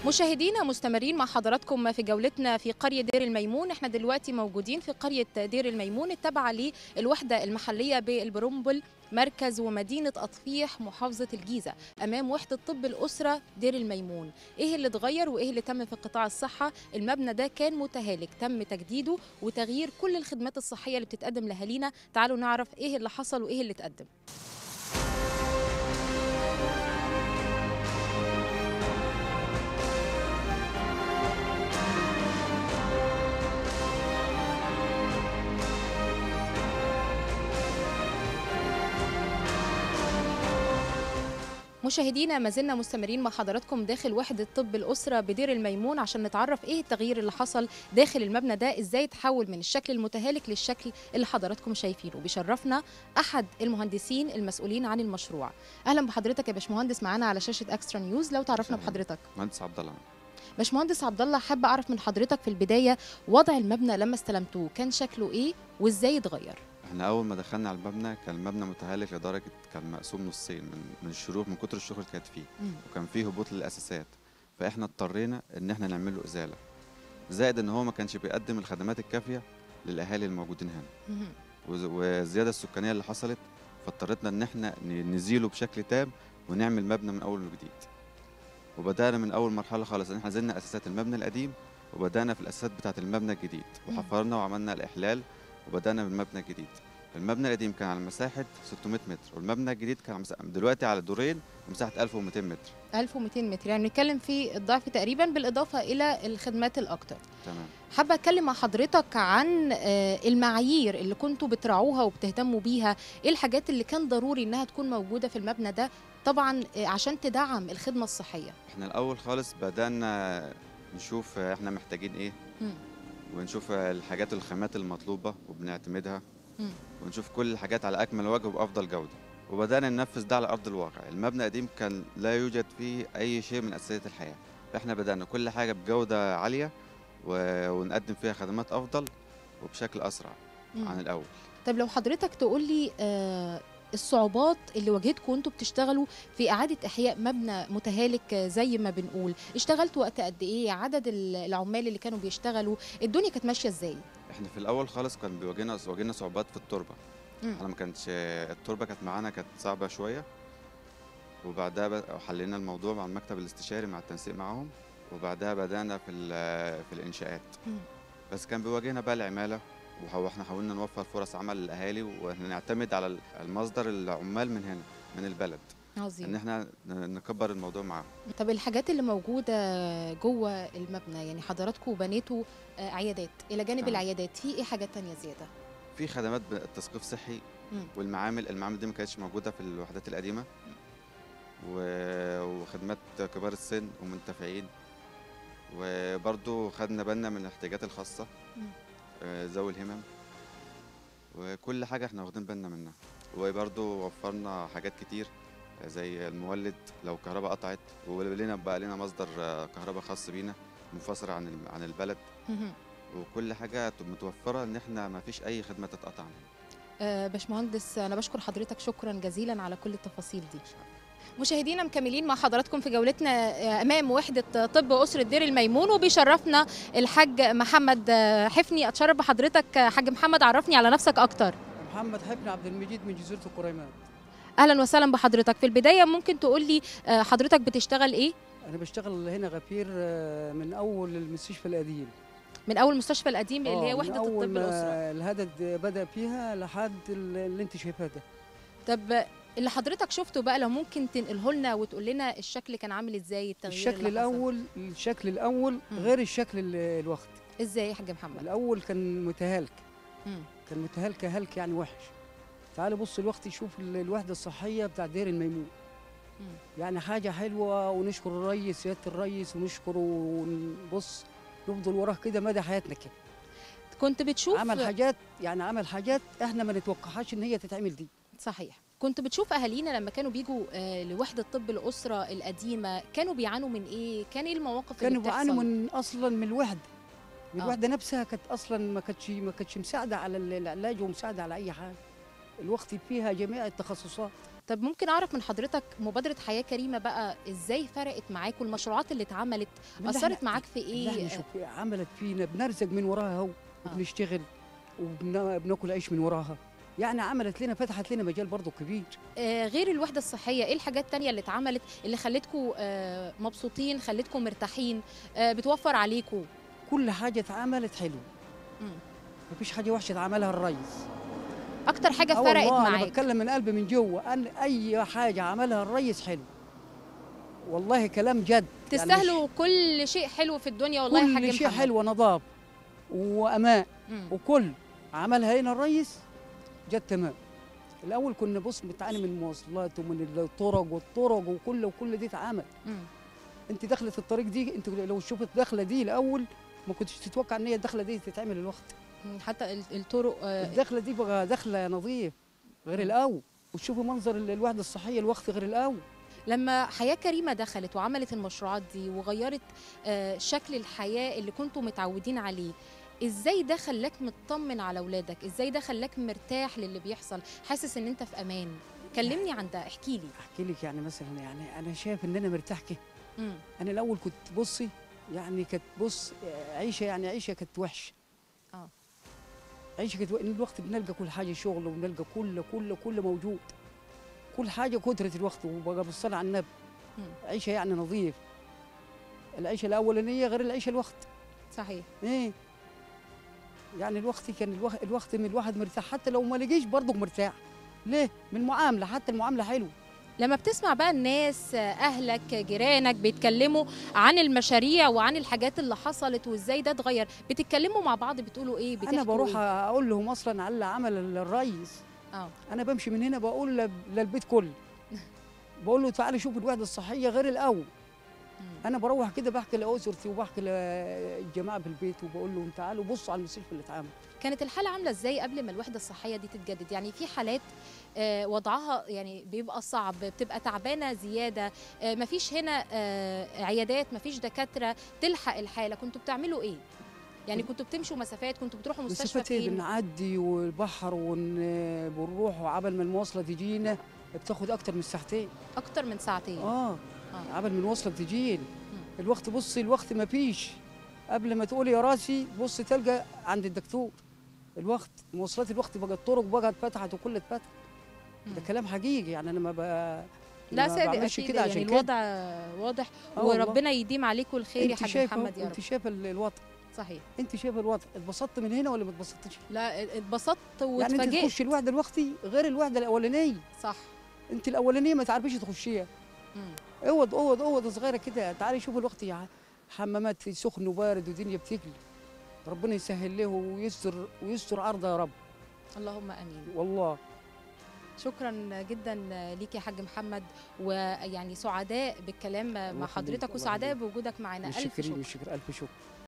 مشاهدينا مستمرين مع حضراتكم في جولتنا في قرية دير الميمون احنا دلوقتي موجودين في قرية دير الميمون التابعة للوحدة المحلية بالبرمبل مركز ومدينة أطفيح محافظة الجيزة أمام وحدة طب الأسرة دير الميمون إيه اللي اتغير وإيه اللي تم في قطاع الصحة المبنى ده كان متهالك تم تجديده وتغيير كل الخدمات الصحية اللي بتتقدم لأهالينا تعالوا نعرف إيه اللي حصل وإيه اللي اتقدم مشاهدينا ما زلنا مستمرين مع حضراتكم داخل وحدة طب الأسرة بدير الميمون عشان نتعرف إيه التغيير اللي حصل داخل المبنى ده إزاي تحول من الشكل المتهالك للشكل اللي حضراتكم شايفينه بيشرفنا أحد المهندسين المسؤولين عن المشروع أهلا بحضرتك يا باشمهندس معانا على شاشة أكسترا نيوز لو تعرفنا أهلاً. بحضرتك مهندس عبد الله باشمهندس عبد الله حابة أعرف من حضرتك في البداية وضع المبنى لما استلمتوه كان شكله إيه وإزاي اتغير احنا اول ما دخلنا على المبنى كان المبنى متهالك لدرجه كان مقسوم نصين من من الشروخ من كتر الشروخ اللي كانت فيه مم. وكان فيه هبوط للاساسات فاحنا اضطرينا ان احنا نعمل له ازاله زائد ان هو ما كانش بيقدم الخدمات الكافيه للاهالي الموجودين هنا مهم. وز- والزياده السكانيه اللي حصلت فاضطرينا ان احنا ن- نزيله بشكل تام ونعمل مبنى من اول وجديد وبدانا من اول مرحله خالص ان احنا زلنا اساسات المبنى القديم وبدانا في الاساسات بتاعه المبنى الجديد مم. وحفرنا وعملنا الاحلال وبدانا بالمبنى الجديد المبنى القديم كان على مساحه 600 متر والمبنى الجديد كان على مساحة دلوقتي على دورين مساحه 1200 متر 1200 متر يعني بنتكلم في الضعف تقريبا بالإضافة إلى الخدمات الأكتر تمام حابة أتكلم مع حضرتك عن آه، المعايير اللي كنتوا بتراعوها وبتهتموا بيها إيه الحاجات اللي كان ضروري إنها تكون موجودة في المبنى ده طبعا آه، عشان تدعم الخدمة الصحية احنا الاول خالص بدانا نشوف احنا محتاجين ايه مم. ونشوف الحاجات الخامات المطلوبه وبنعتمدها مم. ونشوف كل الحاجات على اكمل وجه وبافضل جوده وبدانا ننفذ ده على ارض الواقع المبنى القديم كان لا يوجد فيه اي شيء من اساسيات الحياه فاحنا بدانا كل حاجه بجوده عاليه و- ونقدم فيها خدمات افضل وبشكل اسرع مم. عن الاول طب لو حضرتك تقول لي آه، الصعوبات اللي واجهتكم وانتوا بتشتغلوا في إعادة إحياء مبنى متهالك آه، زي ما بنقول اشتغلتوا وقت قد إيه عدد ال- العمال اللي كانوا بيشتغلوا الدنيا كانت ماشية إزاي احنا في الاول خالص كان بيواجهنا واجهنا صعوبات في التربه مم. احنا ما كانتش التربه كانت معانا كانت صعبه شويه وبعدها ب- حلينا الموضوع مع المكتب الاستشاري مع التنسيق معاهم وبعدها بدانا في ال- في الانشاءات مم. بس كان بيواجهنا بقى العماله وهو احنا حاولنا نوفر فرص عمل للاهالي واحنا نعتمد على ال- المصدر العمال من هنا من البلد ان عظيم احنا ن- نكبر الموضوع معاهم طب الحاجات اللي موجودة جوه المبنى يعني حضراتكم بنيتوا آه، عيادات إلى جانب تمام. العيادات في إيه حاجات تانية زيادة؟ في خدمات ب- تثقيف صحي مم. والمعامل المعامل دي ما كانتش موجوده في الوحدات القديمه و- وخدمات كبار السن ومنتفعين وبرضو خدنا بالنا من الاحتياجات الخاصه مم. آه، ذوي الهمم وكل حاجه احنا واخدين بالنا منها وبرضو وفرنا حاجات كتير آه، زي المولد لو كهرباء قطعت ولنا بقى لنا مصدر آه، كهرباء خاص بينا منفصل عن الم- عن البلد مهم. وكل حاجه متوفره ان احنا ما فيش اي خدمه تتقطع عننا آه، باشمهندس أنا بشكر حضرتك شكرا جزيلا على كل التفاصيل دي مشاهدينا مكملين مع حضراتكم في جولتنا آه، امام وحده طب اسره دير الميمون وبيشرفنا الحاج محمد آه، حفني اتشرف بحضرتك آه، حاج محمد عرفني على نفسك اكتر محمد حفني عبد المجيد من جزيرة القريمات اهلا وسهلا بحضرتك في البدايه ممكن تقول لي آه، حضرتك بتشتغل ايه أنا بشتغل هنا غفير آه، من أول المستشفى القديم من اول المستشفى القديم اللي هي آه، من وحده أول الطب ما الاسره الهدد بدأ فيها لحد اللي أنت شايفاه ده طب اللي حضرتك شفته بقى لو ممكن تنقله لنا وتقول لنا الشكل كان عامل ازاي التغيير الشكل اللي حصل. الأول الشكل الأول مم. غير الشكل ال- الوقت ازاي يا حاج محمد الأول كان متهالك مم. كان متهالك هلك يعني وحش تعال بص الوقت شوف ال- الوحدة الصحية بتاع دير الميمون مم. يعني حاجة حلوة ونشكر الرئيس سيادة الرئيس ونشكره ونبص نفضل وراه كده مدى حياتنا كده كنت بتشوف عمل حاجات يعني عمل حاجات احنا ما نتوقعهاش ان هي تتعمل دي صحيح كنت بتشوف اهالينا لما كانوا بيجوا آه، لوحده طب الاسره القديمه كانوا بيعانوا من ايه كان ايه المواقف كانوا اللي بيعانوا بتحصل من اصلا من الوحده من آه. الوحده نفسها كانت اصلا ما كانتش ما كانتش مساعده على ال- العلاج ومساعده على اي حاجه الوقت فيها جميع التخصصات طب ممكن اعرف من حضرتك مبادره حياه كريمه بقى ازاي فرقت معاك والمشروعات اللي اتعملت بالله اثرت إحنا- معاك في بالله إحنا ايه شوف عملت فينا بنرزق من وراها اهو وبنشتغل وبناكل عيش من وراها يعني عملت لنا فتحت لنا مجال برضه كبير آه غير الوحده الصحيه ايه الحاجات التانية اللي اتعملت اللي خلتكم آه مبسوطين خلتكم مرتاحين آه بتوفر عليكم كل حاجه اتعملت حلو مم. مفيش حاجه وحشه اتعملها الريس اكتر حاجه آه فرقت والله انا معاك بتكلم من قلبي من جوه ان اي حاجه عملها الريس حلو والله كلام جد يعني مش- تستاهلوا كل شيء حلو في الدنيا والله يا حاج كل شيء محمد. حلو نظافه وامان مم. وكل عملها هنا الريس جد تمام الاول كنا بص بتعاني من المواصلات ومن الطرق والطرق وكل وكل دي اتعمل مم. انت دخلة الطريق دي انت لو شفت الدخله دي الاول ما كنتش تتوقع ان هي الدخله دي تتعمل الوقت مم. حتى ال- الطرق آه الدخله دي بقى دخله نظيف غير مم. الاول وتشوفي منظر ال- الوحده الصحيه الوقت غير الاول لما حياة كريمة دخلت وعملت المشروعات دي وغيرت آه، شكل الحياة اللي كنتوا متعودين عليه ازاي ده خلاك مطمن على اولادك ازاي ده خلاك مرتاح للي بيحصل حاسس ان انت في امان كلمني عن ده احكي لي احكي لك يعني مثلا يعني انا شايف ان انا مرتاح كده مم. انا الاول كنت بصي يعني كانت بص عيشه يعني عيشه كانت وحشه اه عيشه كانت إن الوقت بنلقى كل حاجه شغل وبنلقى كل كل كل موجود كل حاجه قدره الوقت وبقى بالصلاه على النبي مم. عيشه يعني نظيف العيشه الاولانيه غير العيشه الوقت صحيح ايه يعني الوقت كان الوقت, الوقت من الواحد مرتاح حتى لو ما لقيش برضه مرتاح ليه من المعامله حتى المعامله حلوه لما بتسمع بقى الناس آه، اهلك جيرانك بيتكلموا عن المشاريع وعن الحاجات اللي حصلت وازاي ده اتغير بتتكلموا مع بعض بتقولوا ايه بتحكوا انا بروح إيه؟ اقول لهم اصلا على اللي عمل الريس اه انا بمشي من هنا بقول لل- للبيت كله بقول له تعالى شوف الوحده الصحيه غير الاول مم. انا بروح كده بحكي لاسرتي وبحكي للجماعه في البيت وبقول لهم تعالوا بصوا على المستشفى اللي اتعمل كانت الحالة عاملة ازاي قبل ما الوحدة الصحية دي تتجدد؟ يعني في حالات آه، وضعها يعني بيبقى صعب بتبقى تعبانة زيادة آه، مفيش هنا آه، عيادات مفيش دكاترة تلحق الحالة كنتوا بتعملوا ايه؟ يعني كنتوا بتمشوا مسافات كنتوا بتروحوا مستشفى مسافات ايه فين؟ بنعدي والبحر وبنروح وعبل ما المواصله تجينا بتاخد اكتر من ساعتين أكتر من ساعتين اه آه. عبل من المواصله تجينا الوقت بصي الوقت ما فيش قبل ما تقولي يا راسي بص تلقى عند الدكتور الوقت مواصلات الوقت بقت طرق بقت فتحت وكل اتفتح ده مم. كلام حقيقي يعني انا ما ب... لا ما صادق بعملش أكيد كده يعني عشان كده الوضع واضح آه والله. وربنا يديم عليكم الخير يا انت حاج شايفه محمد يا رب انت شايفه ال- الوضع صحيح انت شايفه الوضع اتبسطت من هنا ولا ما اتبسطتش لا اتبسطت يعني انت واتفاجئت تخش الوحده الوقتي غير الوحده الاولانيه صح انت الاولانيه ما تعرفيش تخشيها مم. اوض اوض اوض صغيره كده تعالي شوفي الوقت يا حمامات في سخن وبارد ودنيا بتجلي ربنا يسهل له ويستر ويستر عرضه يا رب اللهم امين والله شكرا جدا ليك يا حاج محمد ويعني سعداء بالكلام مع يخليك، حضرتك الله وسعداء يخليك. بوجودك معنا الف متشكرين شكر متشكر الف شكر